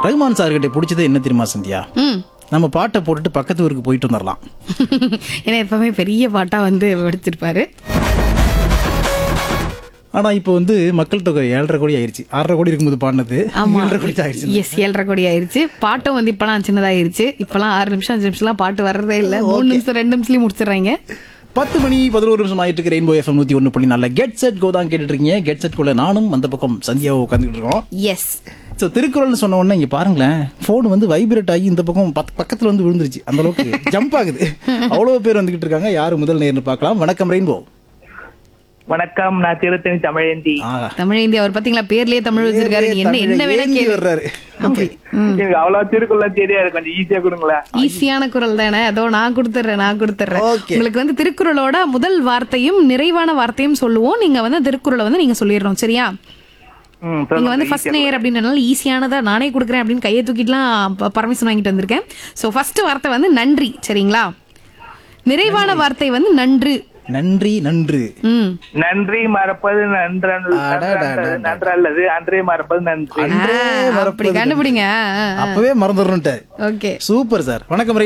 Rahman sir கிட்ட பிடிச்சது என்ன தெரியுமா சந்தியா ம் நம்ம பாட்டை போட்டுட்டு பக்கத்து ஊருக்கு போயிட்டு வந்துடலாம் ஏன்னா எப்பவுமே பெரிய பாட்டா வந்து எடுத்திருப்பாரு ஆனா இப்போ வந்து மக்கள் தொகை ஏழரை கோடி ஆயிருச்சு ஆறரை கோடி இருக்கும்போது பாடினது ஆமா ஏழரை கோடி தான் ஆயிருச்சு எஸ் ஏழரை கோடி ஆயிருச்சு பாட்டும் வந்து இப்பெல்லாம் சின்னதாயிருச்சு இப்பெல்லாம் ஆறு நிமிஷம் அஞ்சு நிமிஷம்லாம் பாட்டு வர்றதே இல்ல மூணு நிமிஷம் ரெண்டு நிமிஷத்துலயும் முடிச்சிடுறாங்க பத்து மணி பதினோரு நிமிஷம் ஆயிட்டு இருக்கு ரெயின்போ எஃப்எம் நூத்தி ஒன்று புள்ளி நல்ல கெட் செட் கோ தான் கேட்டுட்டு இருக்கீங்க கெட் செட் குள்ள நானும் அந்த பக்கம் சந்தியாவை உட்காந்துட்டு இருக்கோம் எஸ் ஸோ திருக்குறள்னு சொன்ன உடனே இங்க பாருங்களேன் ஃபோன் வந்து வைப்ரேட் ஆகி இந்த பக்கம் பக்க- பக்கத்துல வந்து விழுந்துருச்சு அந்த அளவுக்கு ஜம்ப் ஆகுது அவ்வளவு பேர் வந்துகிட்டு இருக்காங்க யாரு முதல் நேர்னு பார்க்கலாம் வணக்கம் ரெயின்போ வணக்கம் நான் திருத்தணி தமிழேந்தி ஆஹா தமிழ் இந்தியா அவர் பாத்தீங்களா பேர்லயே தமிழ் வச்சிருக்காரு நீ என்ன என்ன வேணா ஏந்தி கேளு வர்றாரு அப்படி எனக்கு அவ்வளவு திருக்குறள் தெரியாது கொஞ்சம் ஈஸியா கொடுங்களேன் ஈஸியான குரல் தானே அதோ நான் கொடுத்துறேன் நான் கொடுத்துறேன் Okay. உங்களுக்கு வந்து திருக்குறளோட முதல் வார்த்தையும் நிறைவான வார்த்தையும் சொல்லுவோம் நீங்க வந்து திருக்குறளை வந்து நீங்க சொல்லிடணும் சரியா ம், நீங்க சொல்லுங்க, வந்து ஃபர்ஸ்ட் easy ஆ நேயர் அப்படின்றனால ஈஸியானதா நானே கொடுக்குறேன் அப்படின்னு கையை தூக்கிட்டுலாம் பர்மிஷன் வாங்கிட்டு வந்திருக்கேன் ஸோ ஃபர்ஸ்ட் வார்த்தை வந்து நன்றி சரிங்களா நிறைவான வார்த்தை வந்து நன்று நன்றி நன்று ம் நன்றி மறப்பது நன்று அடடடடட. நன்று அல்லது அன்றே மறப்பது நன்றி அன்றே அப்படி மறப்பது கண்டுபிடிங்க அப்பவே மறந்துடுறோன்ட்டு ஓகே சூப்பர் சார் வணக்கம்